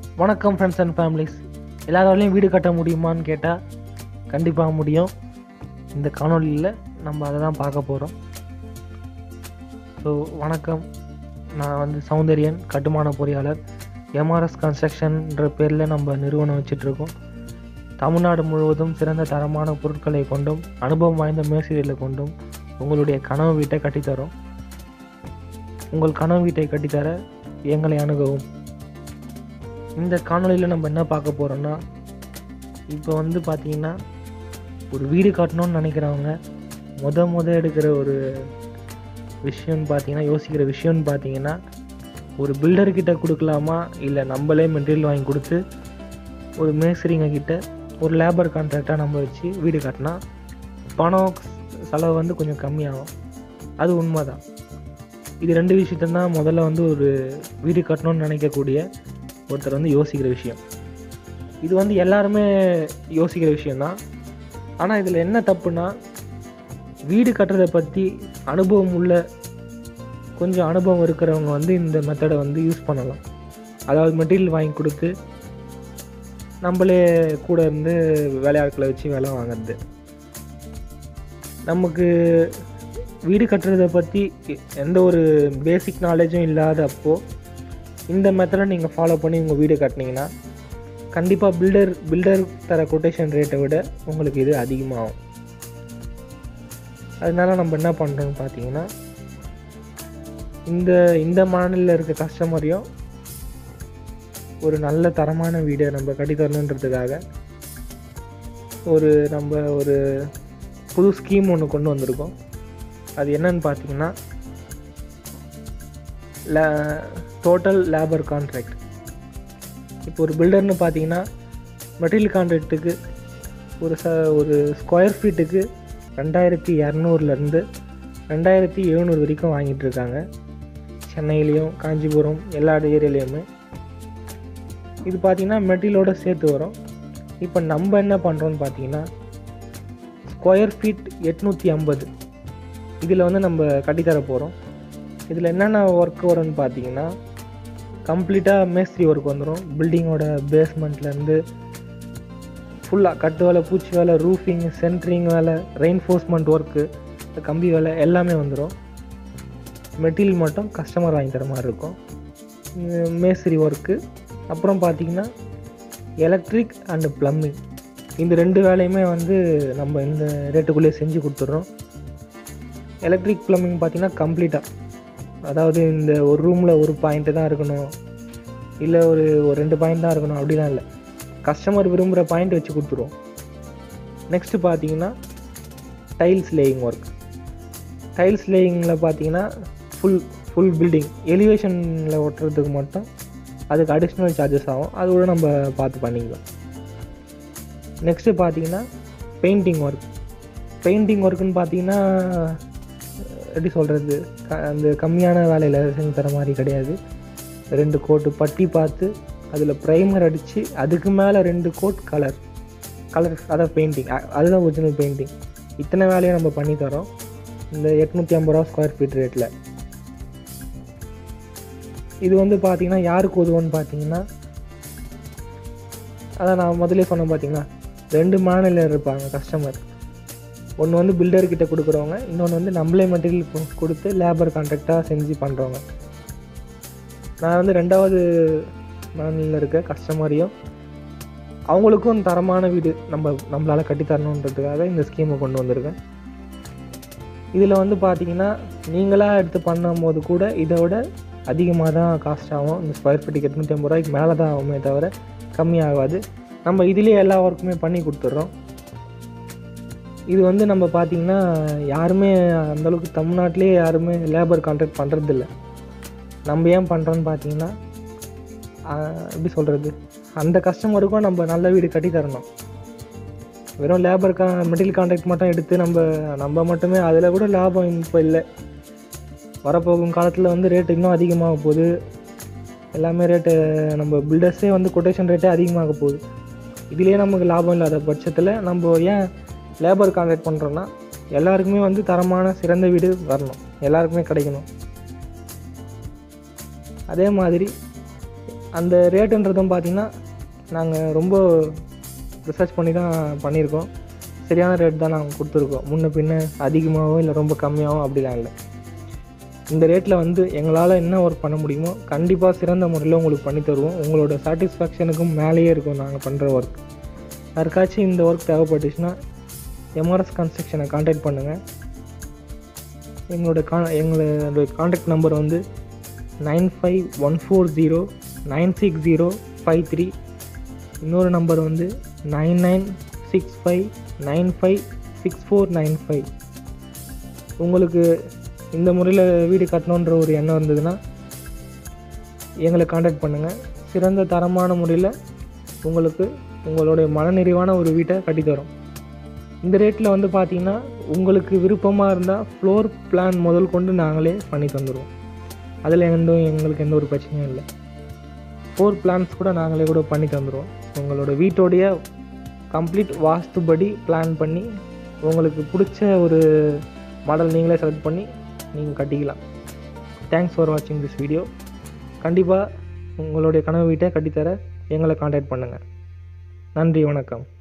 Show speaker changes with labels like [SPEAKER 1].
[SPEAKER 1] வணக்கம் friends and families எல்லாராலையும் வீடு கட்ட முடியுமான்னு கேட்டால் கண்டிப்பாக முடியும் இந்த காணொலியில் நம்ம அதை தான் பார்க்க போகிறோம் ஸோ வணக்கம் நான் வந்து சௌந்தரியன் கட்டுமான பொறியாளர் எம்ஆர்எஸ் கன்ஸ்ட்ரக்ஷன்ற பேரில் நம்ம நிறுவனம் வச்சிட்ருக்கோம் தமிழ்நாடு முழுவதும் சிறந்த தரமான பொருட்களை கொண்டும் அனுபவம் வாய்ந்த மேஸ்திரிகளை கொண்டும் உங்களுடைய கனவு வீட்டை கட்டித்தரோம் உங்கள் கனவு வீட்டை கட்டித்தர எங்களை அணுகவும் இந்த காணொலியில் நம்ம என்ன பார்க்க போகிறோம்னா இப்போ வந்து பார்த்தீங்கன்னா ஒரு வீடு கட்டணும்னு நினைக்கிறவங்க முத முத எடுக்கிற ஒரு விஷயம்னு பார்த்தீங்கன்னா யோசிக்கிற விஷயம்னு பார்த்தீங்கன்னா ஒரு பில்டர்கிட்ட கொடுக்கலாமா இல்லை நம்மளே மெட்டீரியல் வாங்கி கொடுத்து ஒரு மேஸ்திரிங்க கிட்ட ஒரு லேபர் கான்ட்ராக்டாக நம்ம வச்சு வீடு கட்டினா பணம் செலவு வந்து கொஞ்சம் கம்மியாகும் அது உண்மை தான் இது ரெண்டு விஷயத்தான் முதல்ல வந்து ஒரு வீடு கட்டணும்னு நினைக்கக்கூடிய ஒருத்தர் வந்து யோசிக்கிற விஷயம் இது வந்து எல்லாருமே யோசிக்கிற விஷயந்தான் ஆனால் இதில் என்ன தப்புனா வீடு கட்டுறதை பற்றி அனுபவம் உள்ள கொஞ்சம் அனுபவம் இருக்கிறவங்க வந்து இந்த மெத்தடை வந்து யூஸ் பண்ணலாம் அதாவது மெட்டீரியல் வாங்கி கொடுத்து நம்மளே கூட இருந்து வேலையாட்களை வச்சு வேலை வாங்குறது நமக்கு வீடு கட்டுறதை பற்றி எந்த ஒரு பேசிக் நாலேஜும் இல்லாத அப்போது இந்த மெத்தடை நீங்கள் ஃபாலோ பண்ணி உங்கள் வீடு கட்டினீங்கன்னா கண்டிப்பாக பில்டர் பில்டர் தர கொட்டேஷன் ரேட்டை விட உங்களுக்கு இது அதிகமாகும் அதனால நம்ம என்ன பண்ணுறோம்னு பார்த்தீங்கன்னா இந்த இந்த மாநில இருக்க கஸ்டமரையும் ஒரு நல்ல தரமான வீடை நம்ம கட்டித்தரணுன்றதுக்காக ஒரு நம்ம ஒரு புது ஸ்கீம் ஒன்று கொண்டு வந்திருக்கோம் அது என்னன்னு பார்த்தீங்கன்னா டோட்டல் லேபர் கான்ட்ராக்ட் இப்போ ஒரு பில்டர்னு பார்த்தீங்கன்னா மெட்டீரியல் கான்ட்ராக்ட்டுக்கு ஒரு ச ஒரு ஸ்கொயர் ஃபீட்டுக்கு ரெண்டாயிரத்தி இரநூறுலேருந்து ரெண்டாயிரத்தி எழுநூறு வரைக்கும் வாங்கிட்டு இருக்காங்க சென்னையிலையும் காஞ்சிபுரம் எல்லா ஏரியாலையுமே இது பார்த்திங்கன்னா மெட்டீரியலோட சேர்த்து வரும் இப்போ நம்ம என்ன பண்ணுறோன்னு பார்த்தீங்கன்னா ஸ்கொயர் ஃபீட் எட்நூற்றி ஐம்பது இதில் வந்து நம்ம கட்டித்தர போகிறோம் இதில் என்னென்ன ஒர்க் வரும்னு பார்த்தீங்கன்னா கம்ப்ளீட்டாக மேஸ்திரி ஒர்க் வந்துடும் பில்டிங்கோட பேஸ்மெண்ட்லேருந்து ஃபுல்லாக கட்டு வேலை பூச்சி வேலை ரூஃபிங் சென்ட்ரிங் வேலை ரெயின்ஃபோர்ஸ்மெண்ட் ஒர்க்கு கம்பி வேலை எல்லாமே வந்துடும் மெட்டீரியல் மட்டும் கஸ்டமர் வாங்கி தர மாதிரி இருக்கும் மேஸ்திரி ஒர்க்கு அப்புறம் பார்த்தீங்கன்னா எலக்ட்ரிக் அண்டு ப்ளம்பிங் இந்த ரெண்டு வேலையுமே வந்து நம்ம இந்த ரேட்டுக்குள்ளேயே செஞ்சு கொடுத்துட்றோம் எலக்ட்ரிக் ப்ளம்பிங் பார்த்தீங்கன்னா கம்ப்ளீட்டாக அதாவது இந்த ஒரு ரூமில் ஒரு பாயிண்ட்டு தான் இருக்கணும் இல்லை ஒரு ஒரு ரெண்டு பாயிண்ட் தான் இருக்கணும் அப்படிலாம் இல்லை கஸ்டமர் விரும்புகிற பாயிண்ட் வச்சு கொடுத்துருவோம் நெக்ஸ்ட்டு பார்த்தீங்கன்னா டைல்ஸ் லேயிங் ஒர்க் டைல்ஸ் லேயிங்கில் பார்த்தீங்கன்னா ஃபுல் ஃபுல் பில்டிங் எலிவேஷனில் ஒட்டுறதுக்கு மட்டும் அதுக்கு அடிஷ்னல் சார்ஜஸ் ஆகும் அது கூட நம்ம பார்த்து பண்ணிக்கலாம் நெக்ஸ்ட்டு பார்த்தீங்கன்னா பெயிண்டிங் ஒர்க் பெயிண்டிங் ஒர்க்குன்னு பார்த்தீங்கன்னா எப்படி சொல்கிறது க அந்த கம்மியான வேலையில் செஞ்சு தர மாதிரி கிடையாது ரெண்டு கோட்டு பட்டி பார்த்து அதில் ப்ரைமர் அடித்து அதுக்கு மேலே ரெண்டு கோட் கலர் கலர் அதான் பெயிண்டிங் அதுதான் ஒரிஜினல் பெயிண்டிங் இத்தனை வேலையை நம்ம பண்ணி தரோம் இந்த எட்நூற்றி ஐம்பது ரூபா ஸ்கொயர் ஃபீட் ரேட்டில் இது வந்து பார்த்திங்கன்னா யாருக்கு உதவுன்னு பார்த்தீங்கன்னா அதான் நான் முதலே சொன்னேன் பார்த்தீங்கன்னா ரெண்டு மாநிலம் இருப்பாங்க கஸ்டமர் ஒன்று வந்து பில்டர்கிட்ட கொடுக்குறவங்க இன்னொன்று வந்து நம்மளே மெட்டீரியல் கொடுத்து லேபர் கான்ட்ராக்டாக செஞ்சு பண்ணுறவங்க நான் வந்து ரெண்டாவது மாநிலில் இருக்க கஸ்டமரையும் அவங்களுக்கும் தரமான வீடு நம்ம நம்மளால் கட்டித்தரணுன்றதுக்காக இந்த ஸ்கீமை கொண்டு வந்திருக்கேன் இதில் வந்து பார்த்தீங்கன்னா நீங்களாக எடுத்து பண்ணும் போது கூட இதை விட அதிகமாக தான் காஸ்ட் ஆகும் இந்த ஸ்கொயர் ஃபீட்டுக்கு எட்நூற்றி ஐம்பது ரூபாய்க்கு மேலே தான் ஆகுமே தவிர கம்மியாகாது நம்ம இதிலே எல்லா ஒர்க்குமே பண்ணி கொடுத்துட்றோம் இது வந்து நம்ம பார்த்திங்கன்னா யாருமே அந்தளவுக்கு தமிழ்நாட்டிலே யாருமே லேபர் கான்ட்ராக்ட் பண்ணுறதில்ல நம்ம ஏன் பண்ணுறோன்னு பார்த்தீங்கன்னா எப்படி சொல்கிறது அந்த கஸ்டமருக்கும் நம்ம நல்ல வீடு கட்டி தரணும் வெறும் லேபர் கா மெட்டீரியல் கான்ட்ராக்ட் மட்டும் எடுத்து நம்ம நம்ம மட்டுமே அதில் கூட லாபம் இப்போ இல்லை வரப்போகும் காலத்தில் வந்து ரேட்டு இன்னும் அதிகமாக போகுது எல்லாமே ரேட்டு நம்ம பில்டர்ஸே வந்து கொட்டேஷன் ரேட்டே அதிகமாக போகுது இதுலேயே நமக்கு லாபம் இல்லாத பட்சத்தில் நம்ம ஏன் லேபர் கான்ட்ராக்ட் பண்ணுறோன்னா எல்லாருக்குமே வந்து தரமான சிறந்த வீடு வரணும் எல்லாருக்குமே கிடைக்கணும் அதே மாதிரி அந்த ரேட்டுன்றதும் பார்த்திங்கன்னா நாங்கள் ரொம்ப ரிசர்ச் பண்ணி தான் பண்ணியிருக்கோம் சரியான ரேட் தான் நாங்கள் கொடுத்துருக்கோம் முன்ன பின்ன அதிகமாகவோ இல்லை ரொம்ப கம்மியாகவோ அப்படிலாம் இல்லை இந்த ரேட்டில் வந்து எங்களால் என்ன ஒர்க் பண்ண முடியுமோ கண்டிப்பாக சிறந்த முறையில் உங்களுக்கு பண்ணி தருவோம் உங்களோட சாட்டிஸ்ஃபேக்ஷனுக்கும் மேலேயே இருக்கும் நாங்கள் பண்ணுற ஒர்க் யாருக்காச்சும் இந்த ஒர்க் தேவைப்பட்டுச்சுன்னா எம்ஆர்எஸ் கன்ஸ்ட்ரக்ஷனை காண்டாக்ட் பண்ணுங்கள் எங்களோட கா எங்களோட காண்டாக்ட் நம்பர் வந்து nine five one four zero nine six zero five three இன்னொரு நம்பர் வந்து nine nine six five nine five six four nine five உங்களுக்கு இந்த முறையில் வீடு கட்டணுன்ற ஒரு எண்ணம் இருந்ததுன்னா எங்களை காண்டாக்ட் பண்ணுங்கள் சிறந்த தரமான முறையில் உங்களுக்கு உங்களுடைய மனநிறைவான ஒரு வீட்டை கட்டித்தரோம் இந்த ரேட்டில் வந்து பார்த்தீங்கன்னா உங்களுக்கு விருப்பமாக இருந்தால் ஃப்ளோர் பிளான் முதல் கொண்டு நாங்களே பண்ணி தந்துடுவோம் அதில் எந்த எங்களுக்கு எந்த ஒரு பிரச்சனையும் இல்லை ஃபோர் பிளான்ஸ் கூட நாங்களே கூட பண்ணி தந்துடுவோம் உங்களோட வீட்டோடைய கம்ப்ளீட் வாஸ்துபடி பிளான் பண்ணி உங்களுக்கு பிடிச்ச ஒரு மாடல் நீங்களே செலக்ட் பண்ணி நீங்கள் கட்டிக்கலாம் தேங்க்ஸ் ஃபார் வாட்சிங் திஸ் வீடியோ கண்டிப்பாக உங்களுடைய கனவு வீட்டை கட்டித்தர எங்களை காண்டாக்ட் பண்ணுங்கள் நன்றி வணக்கம்